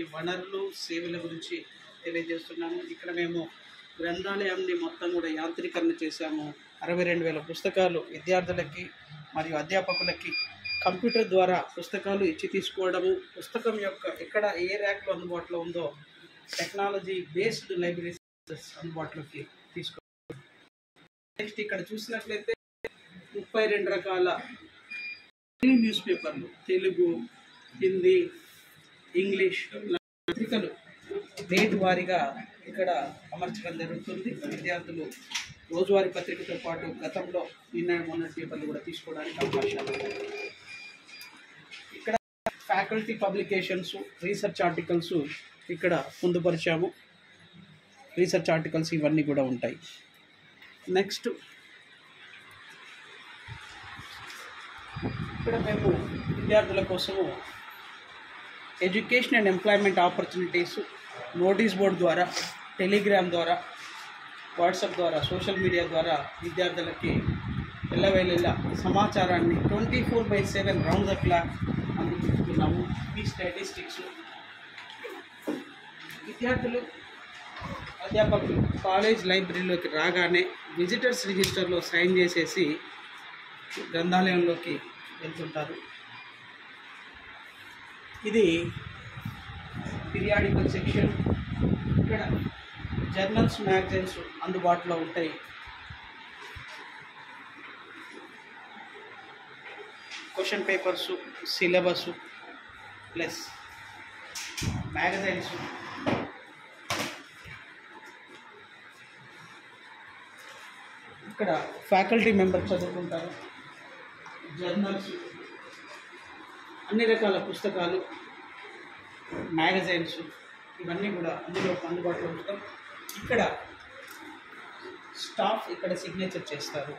వనరులు సేవల గురించి తెలియజేస్తున్నాను ఇక్కడ మేము గ్రంథాలయాన్ని మొత్తం కూడా యాంత్రీకరణ చేశాము అరవై రెండు వేల పుస్తకాలు విద్యార్థులకి మరియు అధ్యాపకులకి కంప్యూటర్ ద్వారా పుస్తకాలు ఇచ్చి తీసుకోవడము పుస్తకం యొక్క ఎక్కడ ఏ ర్యాక్లో అందుబాటులో ఉందో టెక్నాలజీ బేస్డ్ లైబ్రరీస్ అందుబాటులోకి తీసుకో నెక్స్ట్ ఇక్కడ చూసినట్లయితే ముప్పై రెండు రకాల న్యూస్ పేపర్లు తెలుగు హిందీ ఇంగ్లీష్ పత్రికలు డేట్ వారీగా ఇక్కడ అమర్చడం జరుగుతుంది విద్యార్థులు రోజువారీ పత్రికతో పాటు గతంలో నిన్న మొన్న పేపర్లు కూడా తీసుకోవడానికి అవకాశాలు ఉన్నాయి ఇక్కడ ఫ్యాకల్టీ పబ్లికేషన్స్ రీసెర్చ్ ఆర్టికల్స్ ఇక్కడ పొందుపరిచాము రీసెర్చ్ ఆర్టికల్స్ ఇవన్నీ కూడా ఉంటాయి నెక్స్ట్ ఇక్కడ మేము విద్యార్థుల కోసము education and employment opportunities notice board ద్వారా టెలిగ్రామ్ ద్వారా వాట్సాప్ ద్వారా సోషల్ మీడియా ద్వారా విద్యార్థులకి ఎల్లవేళలా సమాచారాన్ని twenty four by seven round the clock అందిస్తున్నాము ఈ స్టాటిస్టిక్స్ విద్యార్థులు అధ్యాపకులు కాలేజ్ లైబ్రరీలోకి రాగానే విజిటర్స్ రిజిస్టర్లో సైన్ చేసేసి గ్రంథాలయంలోకి వెళ్తుంటారు ఇది పీరియాడికల్ సెక్షన్ ఇక్కడ జర్నల్స్ మ్యాగజైన్స్ అందుబాటులో ఉంటాయి question papers syllabus plus magazines ఇక్కడ ఫ్యాకల్టీ మెంబర్ చదువుకుంటారు జర్నల్స్ అన్ని రకాల పుస్తకాలు మ్యాగజైన్స్ ఇవన్నీ కూడా అందులో అందుబాటులో ఉంచుతాం ఇక్కడ స్టాఫ్ ఇక్కడ సిగ్నేచర్ చేస్తారు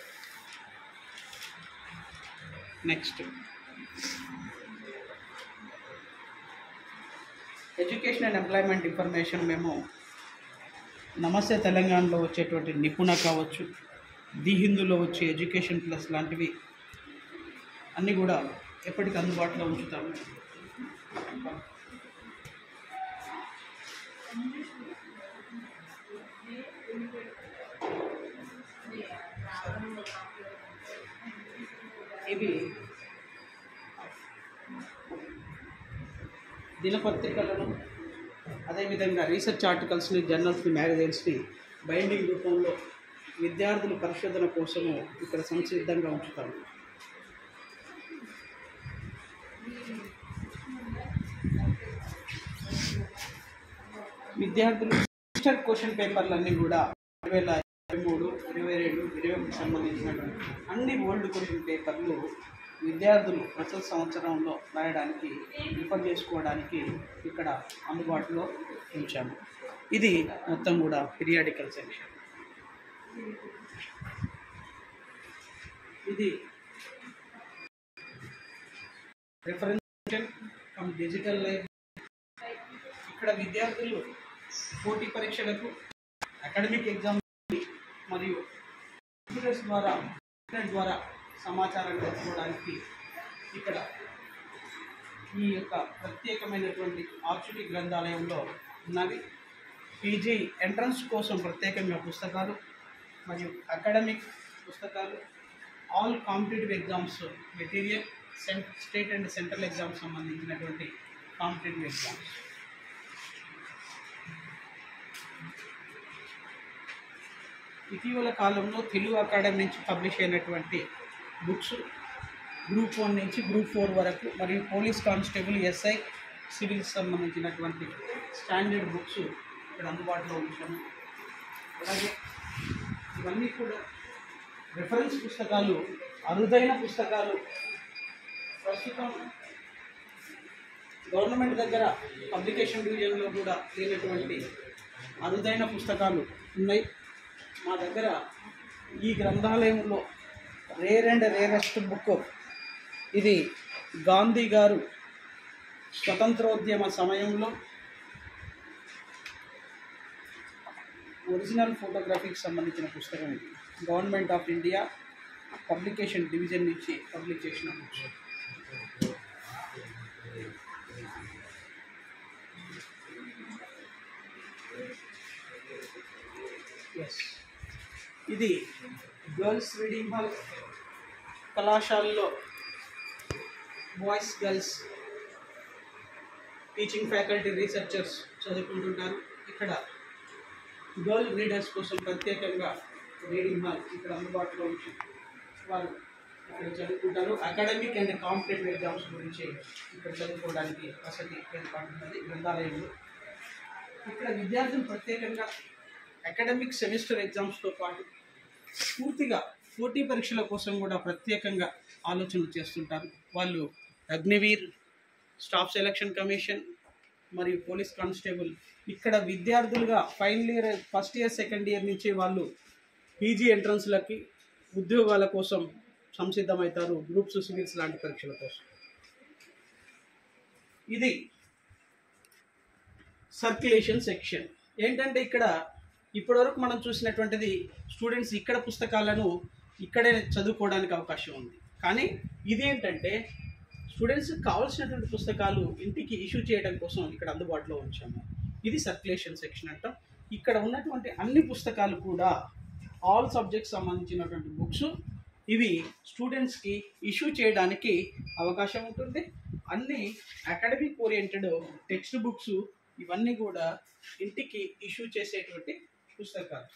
next education and employment information మేము నమస్తే తెలంగాణలో వచ్చేటువంటి నిపుణ కావచ్చు ది హిందూలో వచ్చే ఎడ్యుకేషన్ ప్లస్ లాంటివి అన్నీ కూడా ఎప్పటికీ అందుబాటులో ఉంచుతాము ఇవి దినపత్రికలను అదేవిధంగా రీసెర్చ్ ఆర్టికల్స్ని జర్నల్స్ని మ్యాగజైన్స్ని బైండింగ్ రూపంలో విద్యార్థుల పరిశోధన కోసము ఇక్కడ సంసిద్ధంగా ఉంచుతాము విద్యార్థులు సిస్టర్ క్వశ్చన్ పేపర్లన్నీ కూడా రెండు వేల ఇరవై మూడు ఇరవై రెండు ఇరవై ఒకటి సంబంధించినటువంటి అన్ని ఓల్డ్ క్వశ్చన్ పేపర్లు విద్యార్థులు ప్రస్తుత సంవత్సరంలో రాయడానికి రిఫర్ చేసుకోవడానికి ఇక్కడ అందుబాటులో ఉంచాము ఇది మొత్తం కూడా పీరియాడికల్ సెక్షన్ ఇది రిఫరెన్స్ ఫ్రమ్ డిజిటల్ లైఫ్ ఇక్కడ విద్యార్థులు పోటీ పరీక్షలకు అకాడమిక్ ఎగ్జామ్ మరియు కంప్యూటర్స్ ద్వారా ఇంటర్నెట్ ద్వారా సమాచారం తెలుసుకోవడానికి ఇక్కడ ఈ యొక్క ప్రత్యేకమైనటువంటి ఆర్చుటి గ్రంథాలయంలో ఉన్నవి పీజీ ఎంట్రన్స్ కోసం ప్రత్యేకంగా పుస్తకాలు మరియు అకాడమిక్ పుస్తకాలు all competitive exams material cent state and central exams సంబంధించినటువంటి కాంపిటేటివ్ ఎగ్జామ్స్ ఇటీవల కాలంలో తెలుగు అకాడమీ నుంచి పబ్లిష్ అయినటువంటి బుక్స్ గ్రూప్ వన్ నుంచి గ్రూప్ ఫోర్ వరకు మరియు పోలీస్ కానిస్టేబుల్ ఎస్ఐ సివిల్స్ సంబంధించినటువంటి స్టాండర్డ్ బుక్స్ ఇక్కడ అందుబాటులో ఉంచాము అలాగే ఇవన్నీ కూడా రిఫరెన్స్ పుస్తకాలు అరుదైన పుస్తకాలు ప్రస్తుతం గవర్నమెంట్ దగ్గర పబ్లికేషన్ డివిజన్లో కూడా లేనటువంటి అరుదైన పుస్తకాలు ఉన్నాయి మా దగ్గర ఈ గ్రంథాలయంలో రేర్ అండ్ రేరెస్ట్ బుక్ ఇది గాంధీ గారు స్వతంత్రోద్యమ సమయంలో ఒరిజినల్ ఫోటోగ్రఫీకి సంబంధించిన పుస్తకం ఇది government of India publication division నుంచి పబ్లిక్ చేసిన బుక్స్ ఇది గర్ల్స్ రీడింగ్ హాల్ కళాశాలలో boys girls teaching faculty researchers చదువుకుంటుంటారు ఇక్కడ గర్ల్ రీడర్స్ కోసం ప్రత్యేకంగా రీడింగ్ హాల్ ఇక్కడ అందుబాటులో ఉంచి వారు ఇక్కడ చదువుకుంటారు అకాడమిక్ అండ్ కాంపిటేటివ్ ఎగ్జామ్స్ గురించి ఇక్కడ చదువుకోవడానికి వసతి ఏర్పడుతున్నది గ్రంథాలయంలో ఇక్కడ విద్యార్థులు ప్రత్యేకంగా అకాడమిక్ సెమిస్టర్ ఎగ్జామ్స్తో పాటు పూర్తిగా పోటీ పరీక్షల కోసం కూడా ప్రత్యేకంగా ఆలోచనలు చేస్తుంటారు వాళ్ళు అగ్నివీర్ స్టాఫ్ సెలక్షన్ కమిషన్ మరియు పోలీస్ కానిస్టేబుల్ ఇక్కడ విద్యార్థులుగా final year first year second year నుంచి వాళ్ళు పీజీ ఎంట్రన్స్లకి ఉద్యోగాల కోసం సంసిద్ధమవుతారు గ్రూప్స్ సివిల్స్ లాంటి పరీక్షల కోసం ఇది సర్క్యులేషన్ సెక్షన్ ఏంటంటే ఇక్కడ ఇప్పటివరకు మనం చూసినటువంటిది స్టూడెంట్స్ ఇక్కడ పుస్తకాలను ఇక్కడే చదువుకోవడానికి అవకాశం ఉంది కానీ ఇదేంటంటే స్టూడెంట్స్ కావాల్సినటువంటి పుస్తకాలు ఇంటికి ఇష్యూ చేయడం కోసం ఇక్కడ అందుబాటులో ఉంచాము ఇది సర్క్యులేషన్ సెక్షన్ అంటాం ఇక్కడ ఉన్నటువంటి అన్ని పుస్తకాలు కూడా ఆల్ సబ్జెక్ట్స్ సంబంధించినటువంటి బుక్స్ ఇవి స్టూడెంట్స్కి ఇష్యూ చేయడానికి అవకాశం ఉంటుంది అన్ని అకాడమిక్ ఓరియంటెడ్ టెక్స్ట్ బుక్స్ ఇవన్నీ కూడా ఇంటికి ఇష్యూ చేసేటువంటి పుస్తకాలు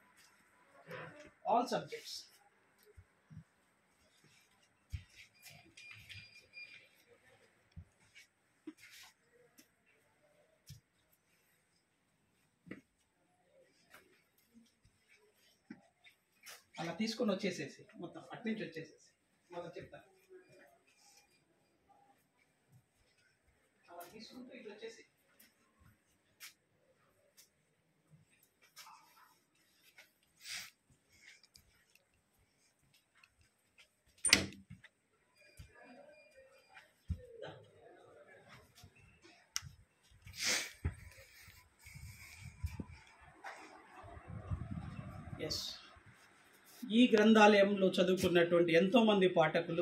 ఆల్ సబ్జెక్ట్స్ అలా తీసుకొని వచ్చేసేసి మొత్తం అట్నుంచి వచ్చేసేసి మొత్తం చెప్తాను అలా తీసుకుంటూ ఇటు వచ్చేసి ఎస్ ఈ గ్రంథాలయంలో చదువుకున్నటువంటి ఎంతోమంది పాఠకులు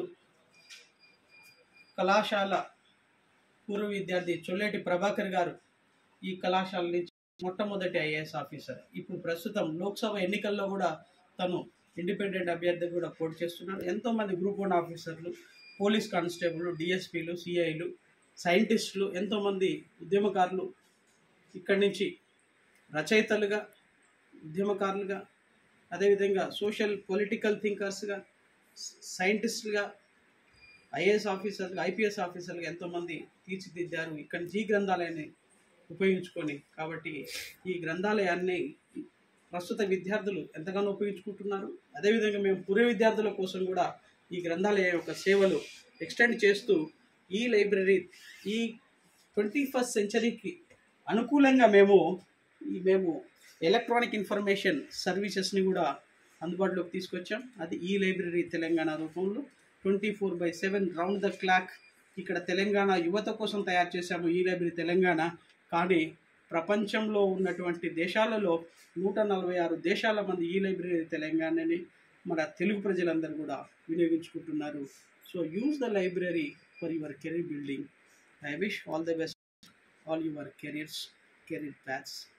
కళాశాల పూర్వ విద్యార్థి చొల్లేటి ప్రభాకర్ గారు ఈ కళాశాల నుంచి మొట్టమొదటి ఐఏఎస్ ఆఫీసర్ ఇప్పుడు ప్రస్తుతం లోక్సభ ఎన్నికల్లో కూడా తను ఇండిపెండెంట్ అభ్యర్థి కూడా పోటీ చేస్తున్నారు ఎంతోమంది గ్రూప్ వన్ ఆఫీసర్లు పోలీస్ కానిస్టేబుల్ డిఎస్పీలు సిఐలు సైంటిస్టులు ఎంతోమంది ఉద్యమకారులు ఇక్కడి నుంచి రచయితలుగా ఉద్యమకారులుగా అదేవిధంగా సోషల్ పొలిటికల్ థింకర్స్గా సైంటిస్టులుగా ఐఏఎస్ ఆఫీసర్లు ఐపీఎస్ ఆఫీసర్లుగా ఎంతోమంది తీర్చిదిద్దారు ఇక్కడ జీ గ్రంథాలయాన్ని ఉపయోగించుకొని కాబట్టి ఈ గ్రంథాలయాన్ని ప్రస్తుత విద్యార్థులు ఎంతగానో ఉపయోగించుకుంటున్నారు అదేవిధంగా మేము పూర్వ విద్యార్థుల కోసం కూడా ఈ గ్రంథాలయం యొక్క సేవలు ఎక్స్టెండ్ చేస్తూ ఈ లైబ్రరీ ఈ ట్వంటీ ఫస్ట్ సెంచరీకి అనుకూలంగా మేము ఈ మేము ఎలక్ట్రానిక్ ఇన్ఫర్మేషన్ సర్వీసెస్ని కూడా అందుబాటులోకి తీసుకొచ్చాం అది ఈ లైబ్రరీ తెలంగాణ రూపంలో twenty four by seven round the clock ఇక్కడ తెలంగాణ యువత కోసం తయారు చేశాము ఈ లైబ్రరీ తెలంగాణ కానీ ప్రపంచంలో ఉన్నటువంటి దేశాలలో నూట నలభై ఆరు దేశాల మంది ఈ లైబ్రరీ తెలంగాణని మన తెలుగు ప్రజలందరూ కూడా వినియోగించుకుంటున్నారు so use the library for your career building I wish all the best all your careers career paths